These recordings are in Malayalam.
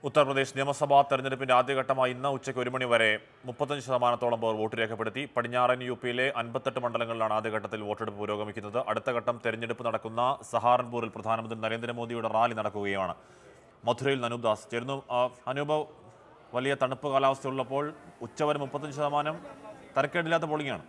ഉത്തർപ്രദേശ് നിയമസഭാ തെരഞ്ഞെടുപ്പിന്റെ ആദ്യഘട്ടമായി ഇന്ന് ഉച്ചയ്ക്ക് ഒരു മണി വരെ മുപ്പത്തഞ്ച് ശതമാനത്തോളം പേർ വോട്ട് രേഖപ്പെടുത്തി പടിഞ്ഞാറൻ യു പിയിലെ അൻപത്തെട്ട് മണ്ഡലങ്ങളിലാണ് ആദ്യഘട്ടത്തിൽ വോട്ടെടുപ്പ് പുരോഗമിക്കുന്നത് അടുത്ത ഘട്ടം തെരഞ്ഞെടുപ്പ് നടക്കുന്ന സഹാറൻപൂരിൽ പ്രധാനമന്ത്രി നരേന്ദ്രമോദിയുടെ റാലി നടക്കുകയാണ് മധുരയിൽ അനൂപ് ദാസ് ചേരുന്നു ആ, അനൂപ് വലിയ തണുപ്പ് കാലാവസ്ഥയുള്ളപ്പോൾ ഉച്ചവരെ മുപ്പത്തഞ്ച് ശതമാനം തരക്കേടില്ലാത്ത പോളിംഗാണ്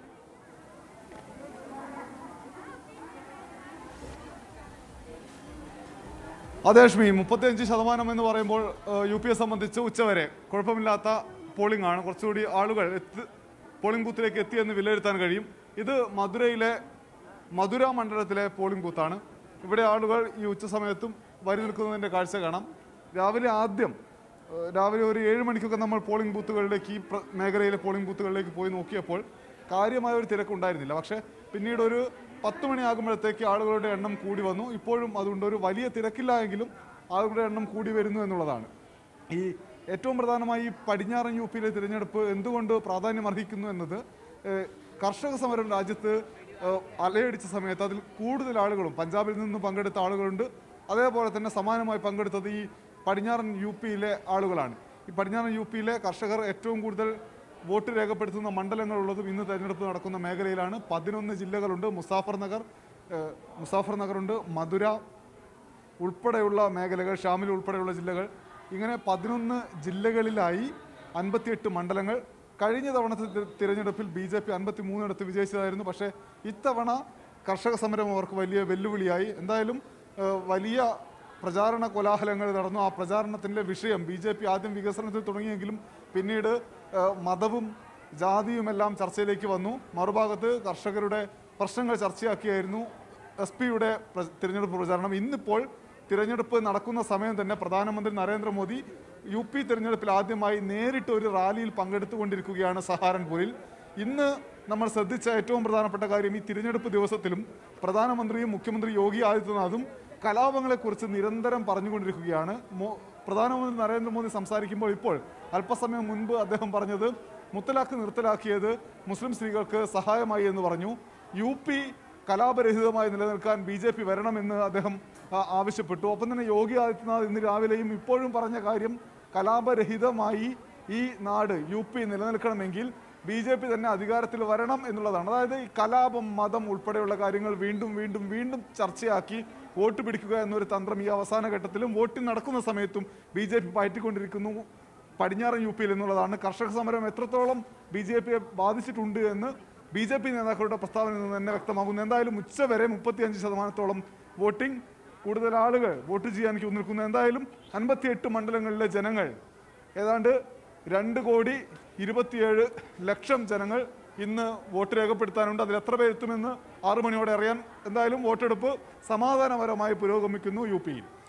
അതേഷ്മി മുപ്പത്തിയഞ്ച് ശതമാനം എന്ന് പറയുമ്പോൾ ഏഹ്, യു പിയെ സംബന്ധിച്ച് ഉച്ചവരെ കുഴപ്പമില്ലാത്ത പോളിംഗ് ആണ് കുറച്ചുകൂടി ആളുകൾ എത്തി പോളിംഗ് ബൂത്തിലേക്ക് എത്തിയെന്ന് വിലയിരുത്താൻ കഴിയും ഇത് മധുരയിലെ മധുര മണ്ഡലത്തിലെ പോളിംഗ് ബൂത്താണ് ഇവിടെ ആളുകൾ ഈ ഉച്ച സമയത്തും വരി നിൽക്കുന്നതിൻ്റെ കാഴ്ച കാണാം രാവിലെ ആദ്യം ഏഹ്, രാവിലെ ഒരു ഏഴ് മണിക്കൊക്കെ നമ്മൾ പോളിംഗ് ബൂത്തുകളിലേക്ക് ഈ പ്ര- മേഖലയിലെ പോളിംഗ് ബൂത്തുകളിലേക്ക് പോയി നോക്കിയപ്പോൾ കാര്യമായ ഒരു തിരക്കുണ്ടായിരുന്നില്ല പക്ഷേ പിന്നീട് ഒരു പത്ത് മണിയാകുമ്പോഴത്തേക്ക് ആളുകളുടെ എണ്ണം കൂടി വന്നു ഇപ്പോഴും അതുകൊണ്ട് ഒരു വലിയ തിരക്കില്ല എങ്കിലും ആളുകളുടെ എണ്ണം കൂടി വരുന്നു എന്നുള്ളതാണ് ഈ ഏറ്റവും പ്രധാനമായി ഈ പടിഞ്ഞാറൻ യു പിയിലെ തിരഞ്ഞെടുപ്പ് എന്തുകൊണ്ട് പ്രാധാന്യം അർഹിക്കുന്നു എന്നത് ഏഹ്, കർഷക സമരം രാജ്യത്ത് ഏഹ്, അലയടിച്ച സമയത്ത് അതിൽ കൂടുതൽ ആളുകളും പഞ്ചാബിൽ നിന്ന് പങ്കെടുത്ത ആളുകളുണ്ട് അതേപോലെ തന്നെ സമാനമായി പങ്കെടുത്തത് ഈ പടിഞ്ഞാറൻ യു പിയിലെ ആളുകളാണ് ഈ പടിഞ്ഞാറൻ യു പിയിലെ കർഷകർ ഏറ്റവും കൂടുതൽ വോട്ട് രേഖപ്പെടുത്തുന്ന മണ്ഡലങ്ങളുള്ളതും ഇന്ന് തെരഞ്ഞെടുപ്പ് നടക്കുന്ന മേഖലയിലാണ് പതിനൊന്ന് ജില്ലകളുണ്ട് മുസാഫർ നഗർ ഏഹ്, മുസാഫർ നഗറുണ്ട് മധുര ഉൾപ്പെടെയുള്ള മേഖലകൾ ഷാമിൽ ഉൾപ്പെടെയുള്ള ജില്ലകൾ ഇങ്ങനെ പതിനൊന്ന് ജില്ലകളിലായി അൻപത്തിയെട്ട് മണ്ഡലങ്ങൾ കഴിഞ്ഞ തവണത്തെ തി- തിരഞ്ഞെടുപ്പിൽ ബി ജെ പി അൻപത്തി മൂന്നിടത്ത് വിജയിച്ചതായിരുന്നു പക്ഷേ ഇത്തവണ കർഷക സമരം അവർക്ക് വലിയ വെല്ലുവിളിയായി എന്തായാലും ഏഹ്, വലിയ പ്രചാരണ കോലാഹലങ്ങൾ നടന്നു ആ പ്രചാരണത്തിൻ്റെ വിഷയം ബി ജെ പി ആദ്യം വികസനത്തിൽ തുടങ്ങിയെങ്കിലും പിന്നീട് ഏഹ്, മതവും ജാതിയുമെല്ലാം ചർച്ചയിലേക്ക് വന്നു മറുഭാഗത്ത് കർഷകരുടെ പ്രശ്നങ്ങൾ ചർച്ചയാക്കിയായിരുന്നു എസ് പിയുടെ തിരഞ്ഞെടുപ്പ് പ്രചാരണം ഇന്നിപ്പോൾ തിരഞ്ഞെടുപ്പ് നടക്കുന്ന സമയം തന്നെ പ്രധാനമന്ത്രി നരേന്ദ്രമോദി യു പി തിരഞ്ഞെടുപ്പിൽ ആദ്യമായി നേരിട്ട് ഒരു റാലിയിൽ പങ്കെടുത്തുകൊണ്ടിരിക്കുകയാണ് സഹാരൻപൂരിൽ ഇന്ന് നമ്മൾ ശ്രദ്ധിച്ച ഏറ്റവും പ്രധാനപ്പെട്ട കാര്യം ഈ തിരഞ്ഞെടുപ്പ് ദിവസത്തിലും പ്രധാനമന്ത്രിയും മുഖ്യമന്ത്രി യോഗി ആദിത്യനാഥും കലാപങ്ങളെക്കുറിച്ച് നിരന്തരം പറഞ്ഞുകൊണ്ടിരിക്കുകയാണ് മോ- പ്രധാനമന്ത്രി നരേന്ദ്രമോദി സംസാരിക്കുമ്പോൾ ഇപ്പോൾ അല്പസമയം മുൻപ് അദ്ദേഹം പറഞ്ഞത് മുത്തലാഖ് നിർത്തലാക്കിയത് മുസ്ലിം സ്ത്രീകൾക്ക് സഹായമായി എന്ന് പറഞ്ഞു യു പി കലാപരഹിതമായി നിലനിൽക്കാൻ ബി ജെ പി വരണമെന്ന് അദ്ദേഹം ആ, ആവശ്യപ്പെട്ടു ഒപ്പം തന്നെ യോഗി ആദിത്യനാഥ് ഇന്ന് രാവിലെയും ഇപ്പോഴും പറഞ്ഞ കാര്യം കലാപരഹിതമായി ഈ നാട് യു പി നിലനിൽക്കണമെങ്കിൽ ബി ജെ പി തന്നെ അധികാരത്തിൽ വരണം എന്നുള്ളതാണ് അതായത് ഈ കലാപം മതം ഉൾപ്പെടെയുള്ള കാര്യങ്ങൾ വീണ്ടും വീണ്ടും വീണ്ടും ചർച്ചയാക്കി വോട്ട് പിടിക്കുക എന്നൊരു തന്ത്രം ഈ അവസാന ഘട്ടത്തിലും വോട്ടിംഗ് നടക്കുന്ന സമയത്തും ബി ജെ പി പയറ്റിക്കൊണ്ടിരിക്കുന്നു പടിഞ്ഞാറൻ യു പിയിൽ എന്നുള്ളതാണ് കർഷക സമരം എത്രത്തോളം ബി ജെ പിയെ ബാധിച്ചിട്ടുണ്ട് എന്ന് ബി ജെ പി നേതാക്കളുടെ പ്രസ്താവനയിൽ നിന്ന് തന്നെ വ്യക്തമാകുന്നു എന്തായാലും ഉച്ചവരെ മുപ്പത്തിയഞ്ച് ശതമാനത്തോളം വോട്ടിംഗ് കൂടുതൽ ആളുകൾ വോട്ട് ചെയ്യാൻ ക്യൂ നിൽക്കുന്നു എന്തായാലും അൻപത്തിയെട്ട് മണ്ഡലങ്ങളിലെ ജനങ്ങൾ ഏതാണ്ട് രണ്ട് കോടി ഇരുപത്തിയേഴ് ലക്ഷം ജനങ്ങൾ ഇന്ന് വോട്ട് രേഖപ്പെടുത്താനുണ്ട് അതിൽ എത്ര പേർ എത്തുമെന്ന് ആറു മണിയോടെ അറിയാൻ എന്തായാലും വോട്ടെടുപ്പ് സമാധാനപരമായി പുരോഗമിക്കുന്നു യു പിയിൽ